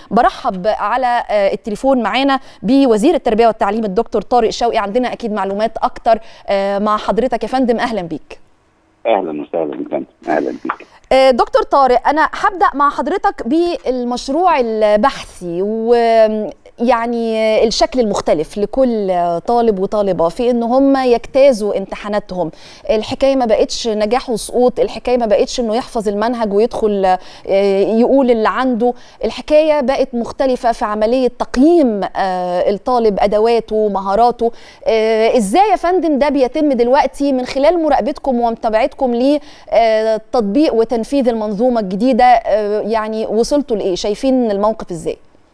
برحب على التليفون معانا بوزير التربيه والتعليم الدكتور طارق شوقي عندنا اكيد معلومات اكتر مع حضرتك يا فندم اهلا بيك اهلا وسهلا بك اهلا بيك دكتور طارق انا هبدا مع حضرتك بالمشروع البحثي ويعني الشكل المختلف لكل طالب وطالبه في ان هم يجتازوا امتحاناتهم الحكايه ما بقتش نجاح وسقوط الحكايه ما بقتش انه يحفظ المنهج ويدخل يقول اللي عنده الحكايه بقت مختلفه في عمليه تقييم الطالب ادواته مهاراته ازاي يا فندم ده بيتم دلوقتي من خلال مراقبتكم ومتابعتكم لتطبيق وتنفيذ المنظومه الجديده يعني وصلتوا لايه شايفين الموقف ازاي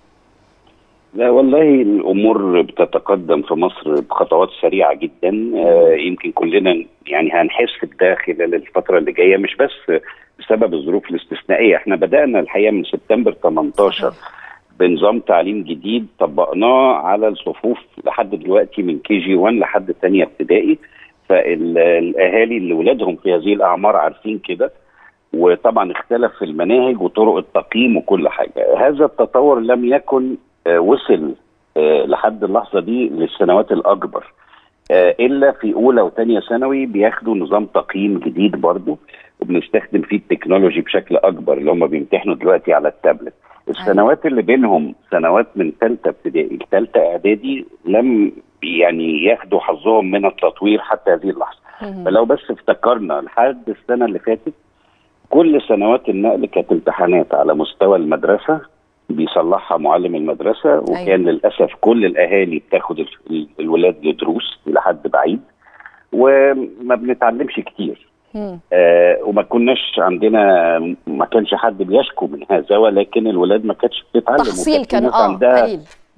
لا والله الامور بتتقدم في مصر بخطوات سريعه جدا آه يمكن كلنا يعني هنحس بده خلال الفتره اللي جايه مش بس بسبب الظروف الاستثنائيه احنا بدانا الحقيقه من سبتمبر 18 بنظام تعليم جديد طبقناه على الصفوف لحد دلوقتي من كي جي 1 لحد ثانيه ابتدائي فالاهالي اللي ولادهم في هذه الاعمار عارفين كده وطبعا اختلف المناهج وطرق التقييم وكل حاجه هذا التطور لم يكن وصل لحد اللحظه دي للسنوات الاكبر الا في اولى وثانيه ثانوي بياخدوا نظام تقييم جديد برضه وبنستخدم فيه التكنولوجي بشكل اكبر اللي هم بيمتحنوا دلوقتي على التابلت السنوات اللي بينهم سنوات من ثالثه ابتدائي لثالثه اعدادي لم يعني ياخدوا حظهم من التطوير حتى هذه اللحظه فلو بس افتكرنا لحد السنه اللي فاتت كل سنوات النقل كانت امتحانات على مستوى المدرسه بيصلحها معلم المدرسه وكان أيوة. للاسف كل الاهالي بتاخد الولاد لدروس الى حد بعيد وما بنتعلمش كتير آه وما كناش عندنا ما كانش حد بيشكو من هذا ولكن الولاد ما كانتش بتتعلم تحصيل كان اه قليل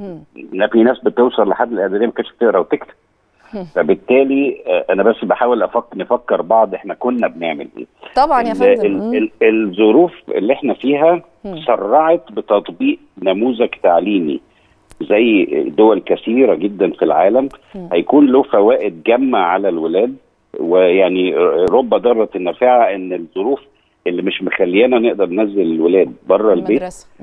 في ناس بتوصل لحد الاعداديه ما كانتش بتقرا وتكتب فبالتالي انا بس بحاول افكر نفكر بعض احنا كنا بنعمل ايه طبعا يا فندم الظروف اللي احنا فيها سرعت بتطبيق نموذج تعليمي زي دول كثيره جدا في العالم هيكون له فوائد جامه على الولاد ويعني رب ضاره النافعه ان الظروف اللي مش مخليانا نقدر ننزل الولاد بره البيت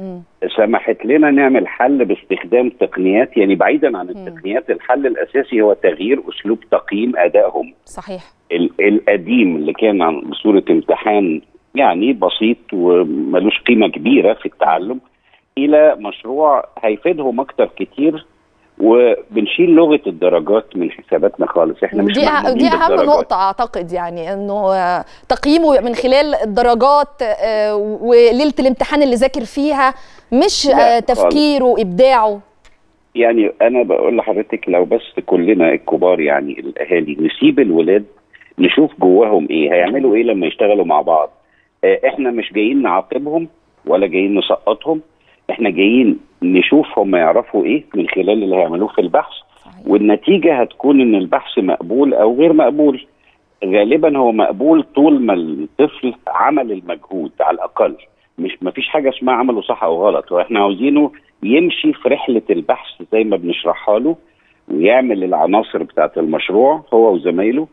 سمحت لنا نعمل حل باستخدام تقنيات يعني بعيدا عن التقنيات الحل الاساسي هو تغيير اسلوب تقييم ادائهم صحيح القديم اللي كان عن بصوره امتحان يعني بسيط وملوش قيمه كبيره في التعلم الى مشروع هيفيدهم اكتر كتير وبنشيل لغه الدرجات من حساباتنا خالص احنا مش دي دي اهم بالدرجات. نقطه اعتقد يعني انه تقييمه من خلال الدرجات وليله الامتحان اللي ذاكر فيها مش تفكيره وابداعه يعني انا بقول لحضرتك لو بس كلنا الكبار يعني الاهالي نسيب الولاد نشوف جواهم ايه هيعملوا ايه لما يشتغلوا مع بعض احنا مش جايين نعاقبهم ولا جايين نسقطهم احنا جايين نشوف هم يعرفوا ايه من خلال اللي هيعملوه في البحث صحيح. والنتيجه هتكون ان البحث مقبول او غير مقبول غالبا هو مقبول طول ما الطفل عمل المجهود على الاقل مش ما فيش حاجه اسمها عمله صح او غلط واحنا عاوزينه يمشي في رحله البحث زي ما بنشرحها له ويعمل العناصر بتاعه المشروع هو وزمايله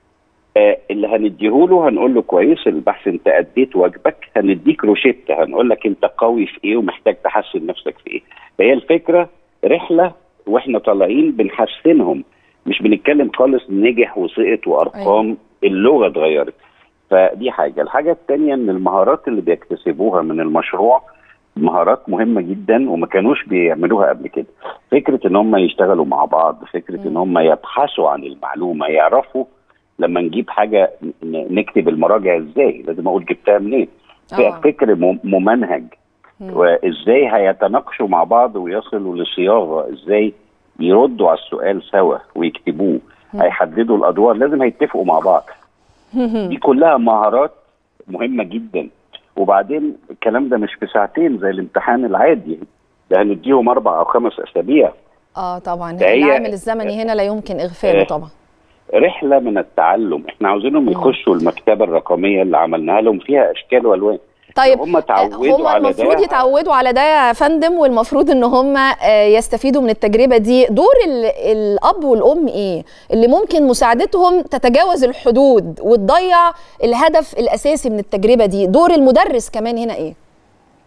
آه اللي هنديهوله هنقول له كويس البحث انت اديت واجبك هنديك روشته هنقول لك انت قوي في ايه ومحتاج تحسن نفسك في ايه فهي الفكره رحله واحنا طالعين بنحسنهم مش بنتكلم خالص نجح وسقط وارقام أيوة. اللغه اتغيرت فدي حاجه الحاجه الثانيه ان المهارات اللي بيكتسبوها من المشروع مهارات مهمه جدا وما كانوش بيعملوها قبل كده فكره ان هم يشتغلوا مع بعض فكره م. ان هم يبحثوا عن المعلومه يعرفوا لما نجيب حاجه نكتب المراجع ازاي لازم اقول جبتها منين آه. فكر ممنهج وازاي هيتناقشوا مع بعض ويصلوا لصياغه ازاي يردوا على السؤال سوا ويكتبوه هيحددوا الادوار لازم هيتفقوا مع بعض دي كلها مهارات مهمه جدا وبعدين الكلام ده مش في ساعتين زي الامتحان العادي ده هنديهم اربع او خمس اسابيع اه طبعا العامل الزمني هنا لا يمكن اغفاله طبعا رحله من التعلم احنا عاوزينهم يخشوا المكتبه الرقميه اللي عملناها لهم فيها اشكال والوان طيب هم تعودوا هم على المفروض ده يتعودوا على ده يا فندم والمفروض ان هم يستفيدوا من التجربه دي دور الاب والام ايه اللي ممكن مساعدتهم تتجاوز الحدود وتضيع الهدف الاساسي من التجربه دي دور المدرس كمان هنا ايه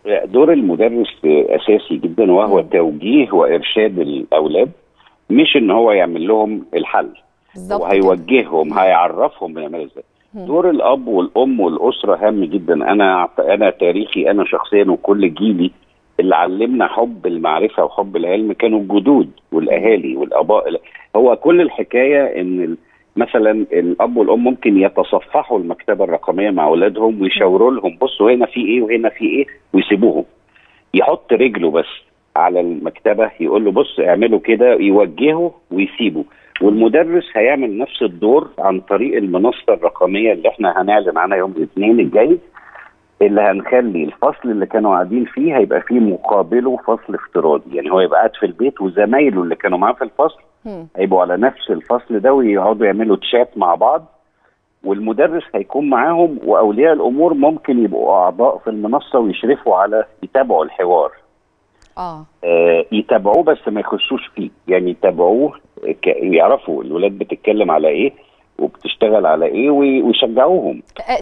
دور المدرس اساسي جدا وهو مم. توجيه وارشاد الاولاد مش ان هو يعمل لهم الحل بالظبط كده. وهيوجههم هيعرفهم بنعمل ازاي مم. دور الاب والام والاسره هام جدا انا انا تاريخي انا شخصيا وكل جيلي اللي علمنا حب المعرفه وحب العلم كانوا الجدود والاهالي والاباء هو كل الحكايه ان ال- مثلا الاب والام ممكن يتصفحوا المكتبه الرقميه مع اولادهم ويشاوروا لهم بصوا هنا في ايه وهنا في ايه ويسيبوهم يحط رجله بس على المكتبه يقول له بص اعملوا كده يوجهه ويسيبه والمدرس هيعمل نفس الدور عن طريق المنصه الرقميه اللي احنا هنعلن عنها يوم الاثنين الجاي اللي هنخلي الفصل اللي كانوا قاعدين فيه هيبقى فيه مقابله فصل افتراضي يعني هو يبقى قاعد في البيت وزمايله اللي كانوا معاه في الفصل مم. هيبقوا على نفس الفصل ده ويقعدوا يعملوا تشات مع بعض والمدرس هيكون معاهم واولياء الامور ممكن يبقوا اعضاء في المنصه ويشرفوا على يتابعوا الحوار اه آه يتابعوه بس ما يخشوش فيه يعني يتابعوه ك- يعرفوا الولاد بتتكلم على ايه وبتشتغل على ايه وي- ويشجعوهم